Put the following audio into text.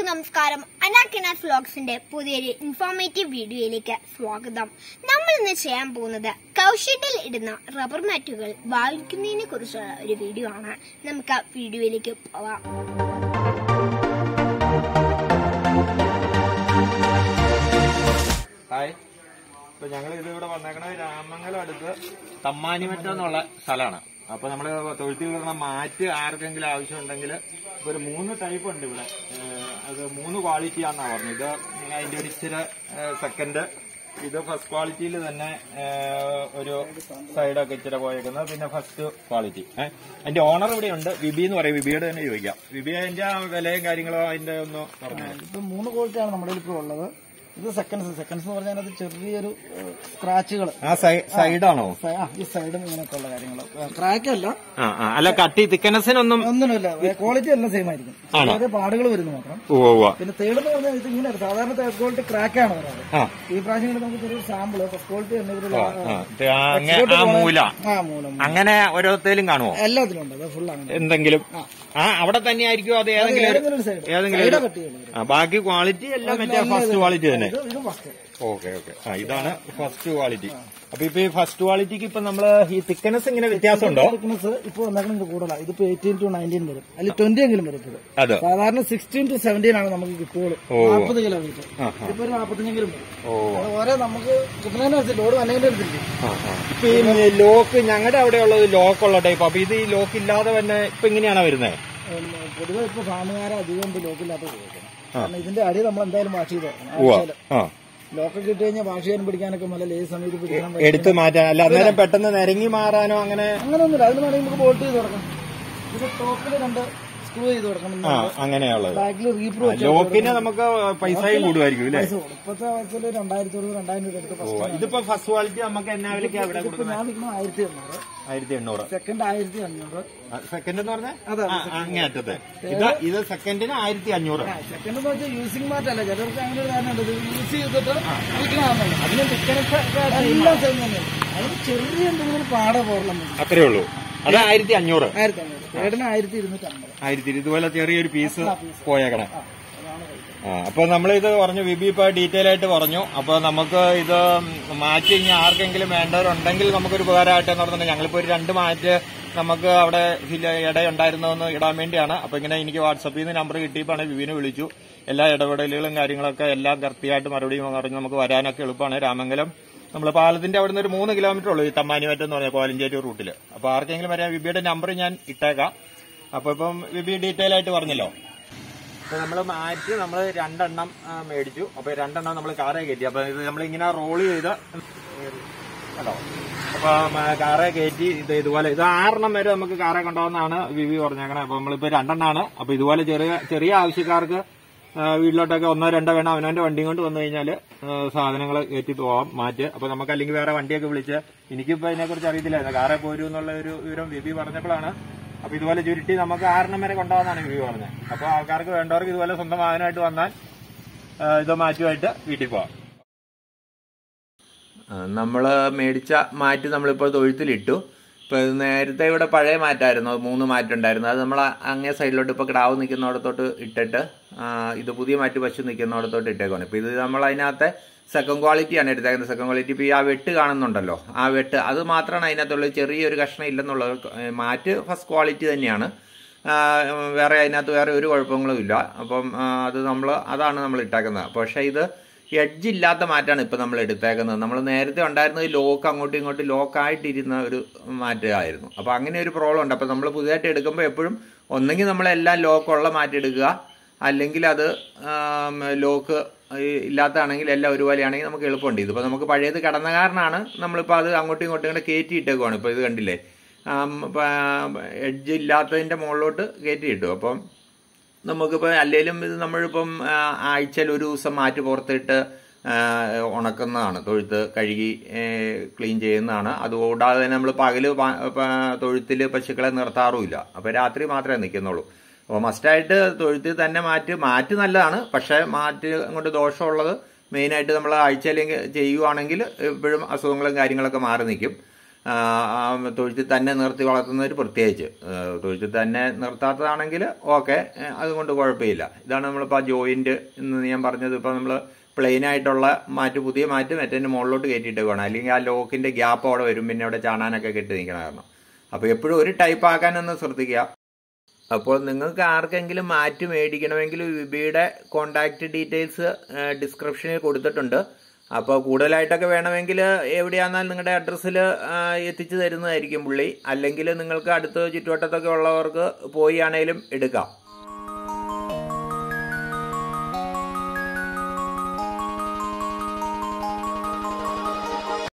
നമസ്കാരം അനാക്കിന ഫ്ലോഗ്സിന്റെ പുതിയൊരു ഇൻഫോർമേറ്റീവ് വീഡിയോയിലേക്ക് സ്വാഗതം നമ്മൾ ഇന്ന് ചെയ്യാൻ പോകുന്നത് കൗഷീറ്റിൽ ഇടുന്ന റബ്ബർ മാറ്റുകൾ വാങ്ങിക്കുന്നതിനെ കുറിച്ചുള്ള ഒരു വീഡിയോ ആണ് നമുക്ക് ആ വീഡിയോയിലേക്ക് പോവാം ഹായ് ഇപ്പൊ ഞങ്ങൾ ഇത് ഇവിടെ വന്നേക്കണത് രാമംഗലം അടുത്ത് തമ്മാനിമറ്റം എന്നുള്ള സ്ഥലമാണ് അപ്പൊ നമ്മള് തൊഴുത്തിൽ വരുന്ന മാറ്റ് ആർക്കെങ്കിലും ആവശ്യമുണ്ടെങ്കിൽ ഇപ്പൊ ഒരു മൂന്ന് ടൈപ്പ് ഉണ്ട് ഇവിടെ ഏഹ് അത് മൂന്ന് ക്വാളിറ്റി ആണെന്നാ പറഞ്ഞത് ഇത് അതിന്റെ ഒരു ഇച്ചിരി സെക്കൻഡ് ഇത് ഫസ്റ്റ് ക്വാളിറ്റിയിൽ തന്നെ ഏഹ് ഒരു സൈഡൊക്കെ ഇച്ചിരി പോയേക്കുന്നത് പിന്നെ ഫസ്റ്റ് ക്വാളിറ്റി ഏഹ് അതിന്റെ ഓണർ ഇവിടെ ഉണ്ട് വിബി എന്ന് പറയും വിബിയോട് തന്നെ ചോദിക്കാം വിബി അതിന്റെ ആ വിലയും കാര്യങ്ങളോ അതിന്റെ ഒന്ന് പറഞ്ഞു ഇപ്പൊ മൂന്ന് ക്വാളിറ്റിയാണ് നമ്മുടെ ഇപ്പോൾ ഉള്ളത് ഇത് സെക്കൻഡ്സ് സെക്കൻഡ്സ് എന്ന് പറഞ്ഞാൽ അത് ചെറിയൊരു സ്ക്രാച്ചുകൾ ആ സൈഡാണോ ഈ സൈഡും ഇങ്ങനെയൊക്കെ ഉള്ള കാര്യങ്ങൾ ക്രാക്ക് അല്ല ആ ആ അല്ല കട്ടി തിക്കനസിനൊന്നും ഒന്നിനുമില്ല ക്വാളിറ്റി എല്ലാം സെയിം ആയിരിക്കും ആണോ? അതായത് പാടുകൾ വരുന്നു മാത്രം ഉവ്വ് ഉവ്വ്. പിന്നെ തേർഡ് എന്ന് പറഞ്ഞാൽ ഇത് ഇങ്ങനെ സാധാരണ തേർഡ് ക്വാളിറ്റി ക്രാക്ക് ആണ് പറയുന്നത് ആ ഈ പ്രാവശ്യം കൂടെ നമുക്ക് ചെറിയൊരു സാമ്പിൾ ഫസ്റ്റ് ക്വാളിറ്റി തന്നെ ഇവര് ആ, ഇത് ആ അങ്ങ- ആ മൂല ആ മൂലം അങ്ങനെ ഓരോരുത്തരും കാണുമോ എല്ലാത്തിലും ഉണ്ട് അത് ഫുൾ ആണ് എന്തെങ്കിലും ആ അവിടെ തന്നെ ആയിരിക്കും അത് ഏതെങ്കിലും ഒരു- ഏതെങ്കിലും ഒരു സൈഡ് ഏതെങ്കിലും സൈഡ് ഒരു- കട്ട് ചെയ്യുന്നത് ആ, ബാക്കി ക്വാളിറ്റി എല്ലാം മറ്റേ ഫസ്റ്റ് ക്വാളിറ്റി തന്നെ ഇത് ഇത് ഫസ്റ്റ് ഓക്കെ ഓക്കെ ആ ഇതാണ് ഫസ്റ്റ് ക്വാളിറ്റി അപ്പൊ ഇപ്പൊ ഈ ഫസ്റ്റ് ക്വാളിറ്റിക്ക് ഇപ്പൊ നമ്മള് ഈ തിക്കനസ് ഇങ്ങനെ വ്യത്യാസമുണ്ടോ തിക്നെസ് ഇപ്പോൾ വന്നേക്കുന്നത് കൂടുതലാണ് ഇതിപ്പോ എയ്റ്റീൻ ടു നയൻറ്റീൻ വരും അല്ലെങ്കിൽ ട്വന്റി എങ്കിലും വരും ഇപ്പോൾ അത് സാധാരണ സിക്സ്റ്റീൻ ടു സെവൻറ്റീൻ ആണ് നമുക്ക് കിട്ടുകയുള്ളൂ ഓ. നാൽപ്പത് കിലോമീറ്റർ ആ, ഇപ്പൊ ഒരു നാൽപ്പത്തഞ്ചെങ്കിലും വരും ഓ അത് ഓരോ നമുക്ക് കിട്ടുന്നതിനനുസരിച്ച് ലോഡ് വന്നതിന്റെ അനുസരിച്ച് ആ, ആ. ഇപ്പൊ ഈ ലോക്ക് ഞങ്ങളുടെ അവിടെ ഉള്ളത് ലോക്ക് ഉള്ള ടൈപ്പ് അപ്പൊ ഇത് ഈ ലോക്ക് ഇല്ലാതെ തന്നെ ഇപ്പൊ ഇങ്ങനെയാണോ വരുന്നത് ഉം, പൊതുവെ ഇപ്പൊ ഫാമുകാരെ അധികം ഇത് ലോക്കില്ലാത്ത ഉപയോഗിക്കണം കാരണം ഇതിന്റെ അടി നമ്മൾ എന്തായാലും വാഷ് ചെയ്ത് വെക്കണം ഉവ്വ ആഴ്ചയില്. ആ ലോക്കൊക്കെ ഇട്ട് കഴിഞ്ഞാൽ വാഷ് ചെയ്യാനും പിടിക്കാനൊക്കെ നല്ല ലേസ് സമയത്ത് പിടിക്കണം എടുത്തു മാറ്റാൻ അല്ല അന്നേരം പെട്ടെന്ന് നിരങ്ങി മാറാനോ അങ്ങനെ അങ്ങനെയൊന്നുമില്ല അതിന് വേണമെങ്കിൽ നമുക്ക് ബോൾട്ട് ചെയ്ത് കൊടുക്കാം ഇത് ടോപ്പിൽ രണ്ട് സ്ക്രൂ ചെയ്ത് കൊടുക്കണം ആ അങ്ങനെയുള്ളത് ബാക്കിൽ റീപ്രൂ വെച്ച് ലോക്കിന് നമുക്ക് പൈസയും കൂടുമായിരിക്കും അല്ലേ പൈസ കൊടുക്കും. ഇപ്പോഴത്തെ അവസ്ഥയിൽ രണ്ടായിരത്തി തൊണ്ണൂറ് രണ്ടായിരം രൂപ എടുത്ത് ഓ, ഇതിപ്പോ ഫസ്റ്റ് ക്വാളിറ്റി നമുക്ക് എന്നാ വിലയ്ക്ക് അവിടെ ഇപ്പൊ കൊടുക്കുന്നത് ഞാൻ നിൽക്കുന്ന ആയിരത്തി എണ്ണൂറ് ആയിരത്തി എണ്ണൂറ് സെക്കൻഡ് ആയിരത്തി അഞ്ഞൂറ് സെക്കൻഡ് എന്ന് പറഞ്ഞാൽ അതെ, അങ്ങേ അറ്റത്തെ ഇത് ഇത് സെക്കൻഡിന് ആയിരത്തി അഞ്ഞൂറ് സെക്കൻഡ് എന്ന് വെച്ചാൽ യൂസിംഗ് മാറ്റല്ല ചിലർക്ക് അങ്ങനെ ഒരു കാരണം ഉണ്ട് ഇത് യൂസ് ചെയ്തിട്ട് കളിക്കണമെന്നല്ല അതിന് എല്ലാം സെയിം തന്നെയാണ് അതിന് ചെറിയ എന്തെങ്കിലും പാട പോകണം അത്രേ ഉള്ളൂ അത് ആയിരത്തി അഞ്ഞൂറ് ആയിരത്തി അഞ്ഞൂറ് തേർഡിന് ആയിരത്തി ഇരുന്നൂറ്റി അമ്പത് ആയിരത്തി ഇതുപോലെ ചെറിയൊരു പീസ് പോയേക്കണേ ആ അതാണ് റേറ്റ് ആ അപ്പൊ നമ്മളിത് പറഞ്ഞു ബിബി ഇപ്പൊ ഡീറ്റെയിൽ ആയിട്ട് പറഞ്ഞു അപ്പൊ നമുക്ക് ഇത് മാറ്റി ഇനി ആർക്കെങ്കിലും വേണ്ടവരുണ്ടെങ്കിൽ നമുക്കൊരു ഉപകാരമായിട്ട് എന്ന് പറഞ്ഞിട്ടുണ്ടെങ്കിൽ ഞങ്ങളിപ്പോ ഒരു രണ്ട് മാറ്റ് നമുക്ക് അവിടെ ഫില്ല- ഇടയുണ്ടായിരുന്നതെന്ന് ഇടാൻ വേണ്ടിയാണ് അപ്പൊ ഇങ്ങനെ എനിക്ക് വാട്സപ്പിൽ നിന്ന് നമ്പർ കിട്ടിയപ്പോൾ ബിബിനെ വിളിച്ചു എല്ലാ ഇടപെടലുകളും കാര്യങ്ങളൊക്കെ എല്ലാം കൃത്യമായിട്ട് മറുപടി പറഞ്ഞ് നമുക്ക് വരാനൊക്കെ എളുപ്പമാണ് രാമംഗലം നമ്മൾ പാലത്തിന്റെ അവിടെ നിന്ന് ഒരു മൂന്ന് കിലോമീറ്റർ ഉള്ളൂ ഈ തമ്മാനിമറ്റം എന്ന് പറഞ്ഞ കോലഞ്ചേരി റൂട്ടിൽ അപ്പൊ ആർക്കെങ്കിലും വരാൻ വിബിയുടെ നമ്പർ ഞാൻ ഇട്ടേക്കാം അപ്പൊ ഇപ്പം വിബി ഡീറ്റെയിൽ ആയിട്ട് പറഞ്ഞല്ലോ അപ്പൊ നമ്മൾ മാറ്റി നമ്മൾ രണ്ടെണ്ണം ആ, മേടിച്ചു അപ്പൊ രണ്ടെണ്ണം നമ്മൾ കാറേ കയറ്റി അപ്പൊ ഇത് നമ്മൾ ഇങ്ങനെ റോൾ ചെയ്ത് കേട്ടോ അപ്പൊ മ, കാറേ കയറ്റി ഇത് ഇതുപോലെ ഇത് ആറെണ്ണം വരെ നമുക്ക് കാറേ കൊണ്ടുപോകുന്നതാണ് വിവി പറഞ്ഞേക്കണേ അപ്പൊ നമ്മളിപ്പോ രണ്ടെണ്ണമാണ് അപ്പൊ ഇതുപോലെ ചെറിയ ചെറിയ ആവശ്യക്കാർക്ക് ആ, വീട്ടിലോട്ടൊക്കെ ഒന്നോ രണ്ടോ വേണം അവനവന്റെ വണ്ടിയും കൊണ്ട് വന്നു കഴിഞ്ഞാൽ സാധനങ്ങൾ കയറ്റി പോവാം മാറ്റ് അപ്പൊ നമുക്ക് അല്ലെങ്കിൽ വേറെ വണ്ടിയൊക്കെ വിളിച്ച് എനിക്കിപ്പോ ഇതിനെക്കുറിച്ച് അറിയത്തില്ലായിരുന്നു കാറേ പോരൂ എന്നുള്ള ഒരു വിവരം വിവി പറഞ്ഞപ്പോഴാണ് അപ്പൊ ഇതുപോലെ ചുരുട്ടി നമുക്ക് ആറെണ്ണം വരെ കൊണ്ടുപോകാന്നാണ് വിവി പറഞ്ഞത് അപ്പൊ ആൾക്കാർക്ക് വേണ്ടവർക്ക് ഇതുപോലെ സ്വന്തം വാഹനമായിട്ട് വന്നാൽ ആ, ഇത് മാറ്റുമായിട്ട് വീട്ടിൽ പോവാം നമ്മൾ മേടിച്ച മാറ്റ് നമ്മളിപ്പോൾ തൊഴുത്തിലിട്ടു ഇപ്പോൾ ഇത് നേരത്തെ ഇവിടെ പഴയ മാറ്റായിരുന്നു അത് മൂന്ന് മാറ്റുണ്ടായിരുന്നു അത് നമ്മൾ അങ്ങേ സൈഡിലോട്ട് ഇപ്പോൾ കിടാവ് നിൽക്കുന്നിടത്തോട്ട് ഇട്ടിട്ട് ആ, ഇത് പുതിയ മാറ്റ് പശു നിൽക്കുന്നിടത്തോട്ട് ഇട്ടേക്കാണ് ഇപ്പോൾ ഇത് നമ്മൾ അതിനകത്തെ സെക്കൻഡ് ക്വാളിറ്റിയാണ് എടുത്തേക്കുന്നത് സെക്കൻഡ് ക്വാളിറ്റി ഇപ്പോൾ ഈ ആ വെട്ട് കാണുന്നുണ്ടല്ലോ ആ വെട്ട് അത് മാത്രമാണ് അതിനകത്തുള്ളത് ചെറിയൊരു കഷ്ണം ഇല്ലെന്നുള്ളത് ഏ, മാറ്റ് ഫസ്റ്റ് ക്വാളിറ്റി തന്നെയാണ് ആ, വേറെ അതിനകത്ത് വേറെ ഒരു കുഴപ്പങ്ങളും ഇല്ല അപ്പം ആ, അത് നമ്മൾ അതാണ് നമ്മൾ ഇട്ടേക്കുന്നത് പക്ഷേ ഇത് എഡ്ജ് ഇല്ലാത്ത മാറ്റാണ് ഇപ്പം നമ്മൾ എടുത്തേക്കുന്നത് നമ്മൾ നേരത്തെ ഉണ്ടായിരുന്നത് ലോക്ക് അങ്ങോട്ടും ഇങ്ങോട്ടും ലോക്കായിട്ടിരുന്ന ഒരു മാറ്റമായിരുന്നു അപ്പോൾ അങ്ങനെ ഒരു പ്രോബ്ലം ഉണ്ട് അപ്പോൾ നമ്മൾ പുതിയതായിട്ട് എടുക്കുമ്പോൾ എപ്പോഴും ഒന്നെങ്കിൽ നമ്മളെല്ലാം ലോക്കുള്ള മാറ്റി എടുക്കുക അല്ലെങ്കിൽ അത് ആം, ലോക്ക് ഇല്ലാത്തതാണെങ്കിൽ എല്ലാം ഒരുപോലെയാണെങ്കിൽ നമുക്ക് എളുപ്പമുണ്ട് ഇതിപ്പോൾ നമുക്ക് പഴയത് കടന്ന കാരണമാണ് നമ്മളിപ്പോൾ അത് അങ്ങോട്ടും ഇങ്ങോട്ടും ഇങ്ങനെ കയറ്റി ഇട്ടേക്കുവാണ് ഇപ്പോൾ ഇത് കണ്ടില്ലേ എഡ്ജ് ഇല്ലാത്തതിൻ്റെ മുകളിലോട്ട് കയറ്റി ഇട്ടു അപ്പം നമുക്കിപ്പോൾ അല്ലെങ്കിലും ഇത് നമ്മളിപ്പം ആ, ആഴ്ചയിൽ ഒരു ദിവസം മാറ്റി പുറത്തിട്ട് ആ, ഉണക്കുന്നതാണ് തൊഴുത്ത് കഴുകി ക്ലീൻ ചെയ്യുന്നതാണ് അതുകൂടാതെ തന്നെ നമ്മൾ പകല് തൊഴുത്തിൽ പശുക്കളെ നിർത്താറുമില്ല അപ്പോൾ രാത്രി മാത്രമേ നിൽക്കുന്നുള്ളൂ അപ്പോൾ മസ്റ്റായിട്ട് തൊഴുത്തിൽ തന്നെ മാറ്റ് മാറ്റ് നല്ലതാണ് പക്ഷേ മാറ്റ് കൊണ്ട് ദോഷമുള്ളത് മെയിനായിട്ട് നമ്മൾ ആഴ്ചയിലെങ്കിൽ ചെയ്യുവാണെങ്കിൽ എപ്പോഴും അസുഖങ്ങളും കാര്യങ്ങളൊക്കെ മാറി നിൽക്കും ആ, ആ തൊഴുത്തിൽ തന്നെ നിർത്തി വളർത്തുന്നവർ പ്രത്യേകിച്ച് ആ, തൊഴുത്തിൽ തന്നെ നിർത്താത്തതാണെങ്കിൽ ഓക്കെ അതുകൊണ്ട് കുഴപ്പമില്ല ഇതാണ് നമ്മളിപ്പോൾ ആ ജോയിന്റ് എന്ന് ഞാൻ പറഞ്ഞത് ഇപ്പോൾ നമ്മൾ പ്ലെയിൻ ആയിട്ടുള്ള മാറ്റ് പുതിയ മാറ്റ് മറ്റേ മുകളിലോട്ട് കയറ്റിയിട്ട് വേണം അല്ലെങ്കിൽ ആ ലോക്കിന്റെ ഗ്യാപ്പ് അവിടെ വരും പിന്നെ അവിടെ ചാണാനൊക്കെ കെട്ടി നിൽക്കണം കാരണം അപ്പോൾ എപ്പോഴും ഒരു ടൈപ്പ് ആക്കാനൊന്ന് ശ്രദ്ധിക്കുക അപ്പോൾ നിങ്ങൾക്ക് ആർക്കെങ്കിലും മാറ്റ് മേടിക്കണമെങ്കിൽ വിബിയുടെ കോണ്ടാക്ട് ഡീറ്റെയിൽസ് ഡിസ്ക്രിപ്ഷനിൽ കൊടുത്തിട്ടുണ്ട് അപ്പോൾ കൂടുതലായിട്ടൊക്കെ വേണമെങ്കിൽ എവിടെയാണെന്നാൽ നിങ്ങളുടെ അഡ്രസ്സിൽ എത്തിച്ചു തരുന്നതായിരിക്കും പുള്ളി അല്ലെങ്കിൽ നിങ്ങൾക്ക് അടുത്ത് ചുറ്റുവട്ടത്തൊക്കെ ഉള്ളവർക്ക് പോയി ആണേലും എടുക്കാം